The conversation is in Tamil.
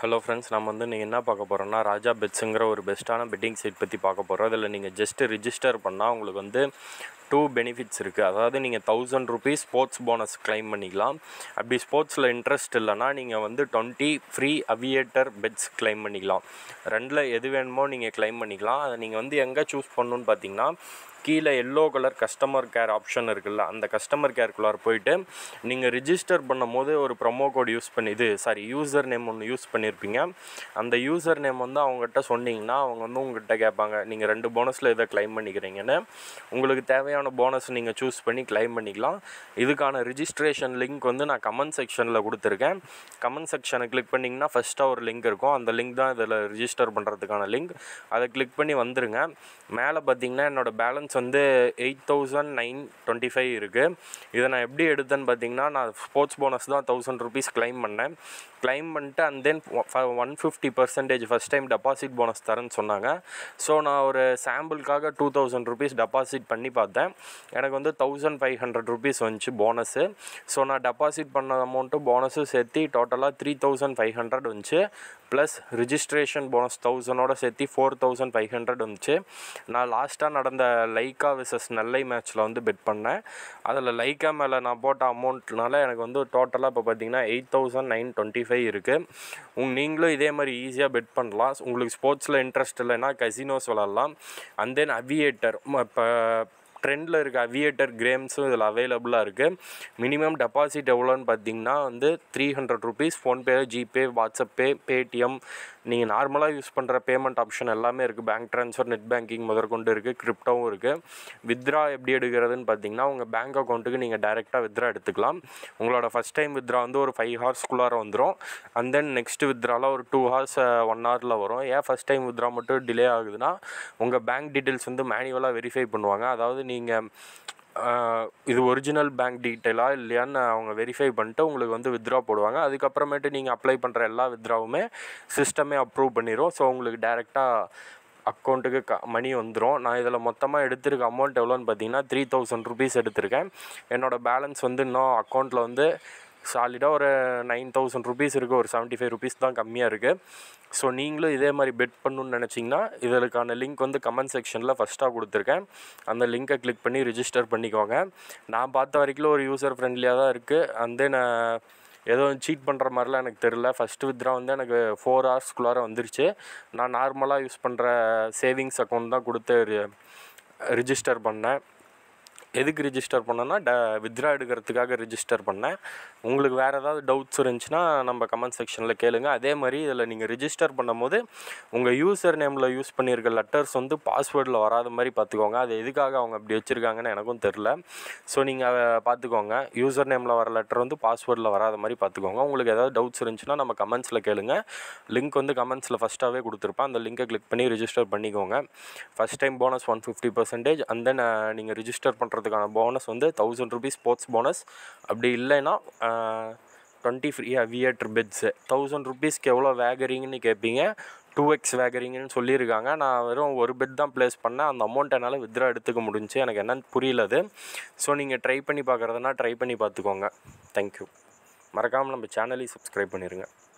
ஹலோ ஃப்ரெண்ட்ஸ் நம்ம வந்து நீங்கள் என்ன பார்க்க போகிறோம்னா ராஜா பெட்ஸுங்கிற ஒரு பெஸ்ட்டான பெட்டிங் சைட் பற்றி பார்க்க போகிறோம் இதில் நீங்கள் ஜஸ்ட்டு ரிஜிஸ்டர் பண்ணால் உங்களுக்கு வந்து டூ பெனிஃபிட்ஸ் இருக்குது அதாவது நீங்கள் thousand rupees sports bonus claim பண்ணிக்கலாம் அப்படி ஸ்போர்ட்ஸில் இன்ட்ரெஸ்ட் இல்லைன்னா நீங்கள் வந்து twenty free aviator bets claim பண்ணிக்கலாம் ரெண்டில் எது வேணுமோ நீங்கள் claim பண்ணிக்கலாம் அதை நீங்கள் வந்து எங்கே சூஸ் பண்ணணுன்னு பார்த்தீங்கன்னா கீழே yellow colour customer care option இருக்குல்ல அந்த கஸ்டமர் கேர்க்குள்ளார போயிட்டு நீங்கள் ரிஜிஸ்டர் பண்ணும் போது ஒரு ப்ரொமோ கோட் யூஸ் பண்ணி இது சாரி யூசர் நேம் ஒன்று யூஸ் பண்ணியிருப்பீங்க அந்த யூசர் நேம் வந்து அவங்ககிட்ட சொன்னீங்கன்னா அவங்க வந்து உங்ககிட்ட கேட்பாங்க நீங்கள் ரெண்டு போனஸில் இதை claim பண்ணிக்கிறீங்கன்னு உங்களுக்கு தேவையான போனஸ் நீங்கள் சூஸ் பண்ணி claim பண்ணிக்கலாம் இதுக்கான ரிஜிஸ்ட்ரேஷன் லிங்க் வந்து நான் கமெண்ட் செக்ஷனில் கொடுத்துருக்கேன் கமெண்ட் செக்ஷனை கிளிக் பண்ணிங்கன்னா ஃபஸ்ட்டாக ஒரு லிங்க் இருக்கும் அந்த லிங்க் தான் இதில் ரிஜிஸ்டர் பண்ணுறதுக்கான லிங்க் அதை கிளிக் பண்ணி வந்துருங்க மேலே பார்த்தீங்கன்னா என்னோடய பேலன்ஸ் வந்து eight thousand nine twenty five இருக்குது இதை நான் எப்படி எடுத்தேன்னு பார்த்தீங்கன்னா நான் ஸ்போர்ட்ஸ் போனஸ் தான் தௌசண்ட் ருபீஸ் claim பண்ணேன் claim பண்ணிட்டு and then one fifty percentage first time deposit bonus தரேன்னு சொன்னாங்க ஸோ நான் ஒரு சாம்பிளுக்காக டூ தௌசண்ட் ருபீஸ் டெபாசிட் பண்ணி பார்த்தேன் எனக்கு வந்து தௌசண்ட் ஃபைவ் ஹண்ட்ரட் ருபீஸ் வந்துச்சு போனஸு ஸோ நான் டெபாசிட் பண்ண அமௌண்ட்டு போனஸும் சேர்த்து டோட்டலாக த்ரீ தௌசண்ட் ஃபைவ் ஹண்ட்ரட் வந்துச்சு ப்ளஸ் ரிஜிஸ்ட்ரேஷன் போனஸ் தௌசண்டோட சேர்த்து ஃபோர் தௌசண்ட் ஃபைவ் ஹண்ட்ரட் வந்துச்சு நான் லாஸ்ட்டாக நடந்த லைக்கா விசஸ் நெல்லை மேட்ச்சில் வந்து பெட் பண்ணேன் அதில் லைக்கா மேலே நான் போட்ட அமௌண்ட்னால எனக்கு வந்து டோட்டலாக இப்போ பார்த்தீங்கன்னா eight thousand nine twenty five இருக்குது உங் நீங்களும் இதே மாதிரி ஈஸியாக பெட் பண்ணலாம் உங்களுக்கு ஸ்போர்ட்ஸில் இன்ட்ரெஸ்ட் இல்லைன்னா கசினோஸ் விளாட்லாம் அண்ட் தென் அவியேட்டர் இப்போ ட்ரெண்டில் இருக்க அவியேட்டர் கேம்ஸும் இதில் அவைலபிளாக இருக்குது மினிமம் டெபாசிட் எவ்வளோன்னு பார்த்தீங்கன்னா வந்து three hundred rupees PhonePe GPay வாட்ஸ்அப்பே பேடிஎம் நீங்கள் நார்மலாக யூஸ் பண்ணுற பேமெண்ட் ஆப்ஷன் எல்லாமே இருக்குது பேங்க் ட்ரான்ஸ்ஃபர் நெட் பேங்கிங் முதற்கொண்டு இருக்குது கிரிப்டோவும் இருக்குது வித்ரா எப்படி எடுக்கிறதுன்னு பார்த்தீங்கன்னா உங்கள் பேங்க் அக்கௌண்ட்டுக்கு நீங்கள் டைரெக்டாக வித்ரா எடுத்துக்கலாம் உங்களோட ஃபஸ்ட் டைம் வித்ரா வந்து ஒரு ஃபைவ் ஹவர்ஸ்க்குள்ளார வந்துடும் அண்ட் தென் நெக்ஸ்ட் வித்ராவில் ஒரு டூ ஹவர்ஸ் ஒன் ஹவரில் வரும் ஏன் ஃபஸ்ட் டைம் வித்ரா மட்டும் டிலே ஆகுதுன்னா உங்கள் பேங்க் டீட்டெயில்ஸ் வந்து மேனுவலாக வெரிஃபை பண்ணுவாங்க அதாவது நீங்கள் இது ஒரிஜினல் பேங்க் டீட்டெயிலா இல்லையான்னு அவங்க வெரிஃபை பண்ணிட்டு உங்களுக்கு வந்து வித்ரா போடுவாங்க அதுக்கப்புறமேட்டு நீங்கள் அப்ளை பண்ணுற எல்லா வித்ராவுமே சிஸ்டமே அப்ரூவ் பண்ணிடும் ஸோ உங்களுக்கு டேரெக்டாக அக்கௌண்ட்டுக்கு க மணி வந்துடும் நான் இதில் மொத்தமாக எடுத்திருக்க அமௌண்ட் எவ்வளோன்னு பார்த்தீங்கன்னா த்ரீ தௌசண்ட் ருபீஸ் எடுத்திருக்கேன் என்னோடய பேலன்ஸ் வந்து இன்னும் அக்கௌண்ட்டில் வந்து சாலிடாக ஒரு நைன் தௌசண்ட் ருபீஸ் இருக்குது ஒரு செவன்ட்டி ஃபைவ் ருபீஸ் தான் கம்மியாக இருக்குது ஸோ நீங்களும் இதே மாதிரி பெட் பண்ணணுன்னு நினச்சிங்கன்னா இதற்கான லிங்க் வந்து கமெண்ட் செக்ஷனில் ஃபஸ்ட்டாக கொடுத்துருக்கேன் அந்த லிங்க்கை கிளிக் பண்ணி ரிஜிஸ்டர் பண்ணிக்கோங்க நான் பார்த்த வரைக்கும் ஒரு யூசர் ஃப்ரெண்ட்லியாக தான் இருக்குது அண்ட் தென் எதுவும் சீட் பண்ணுற மாதிரிலாம் எனக்கு தெரில ஃபஸ்ட்டு வித்ரா வந்து எனக்கு ஃபோர் ஹவர்ஸ்க்குள்ளார வந்துருச்சு நான் நார்மலாக யூஸ் பண்ணுற சேவிங்ஸ் அக்கௌண்ட் தான் கொடுத்து ரிஜிஸ்டர் பண்ணேன் எதுக்கு ரிஜிஸ்டர் பண்ணேன்னா ட வித்ரா எடுக்கிறதுக்காக ரிஜிஸ்டர் பண்ணேன் உங்களுக்கு வேறு ஏதாவது டவுட்ஸ் இருந்துச்சுன்னா நம்ம கமெண்ட் செக்ஷனில் கேளுங்க அதே மாதிரி இதில் நீங்கள் ரிஜிஸ்டர் பண்ணும்போது உங்கள் யூசர் நேமில் யூஸ் பண்ணியிருக்க லெட்டர்ஸ் வந்து பாஸ்வேர்டில் வராத மாதிரி பார்த்துக்கோங்க அது எதுக்காக அவங்க அப்படி வச்சுருக்காங்கன்னு எனக்கும் தெரில ஸோ நீங்கள் அதை பார்த்துக்கோங்க யூசர் நேமில் வர லெட்டர் வந்து பாஸ்வேர்டில் வராத மாதிரி பார்த்துக்கோங்க உங்களுக்கு ஏதாவது டவுட்ஸ் இருந்துச்சுன்னா நம்ம கமெண்ட்ஸில் கேளுங்க லிங்க் வந்து கமெண்ட்ஸில் ஃபஸ்ட்டாகவே கொடுத்துருப்பேன் அந்த லிங்கை கிளிக் பண்ணி ரிஜிஸ்டர் பண்ணிக்கோங்க first time bonus one fifty percentage and then நீங்கள் ரிஜிஸ்டர் பண்ணுறது பண்ணுறதுக்கான போனஸ் வந்து தௌசண்ட் ருபீஸ் ஸ்போர்ட்ஸ் போனஸ் அப்படி இல்லைன்னா twenty free aviator bets thousand ருபீஸ்க்கு எவ்வளோ வேகரிங்னு கேட்பீங்க டூ எக்ஸ் வேகரிங்னு சொல்லியிருக்காங்க நான் வெறும் ஒரு பெட் தான் ப்ளேஸ் பண்ணேன் அந்த அமௌண்ட் என்னால் வித்ரா எடுத்துக்க முடிஞ்சு எனக்கு என்னன்னு புரியல அது ஸோ நீங்கள் ட்ரை பண்ணி பார்க்குறதுனா ட்ரை பண்ணி பார்த்துக்கோங்க தேங்க்யூ மறக்காமல் நம்ம சேனலையும் சப்ஸ்கிரைப் பண்ணிடுங்க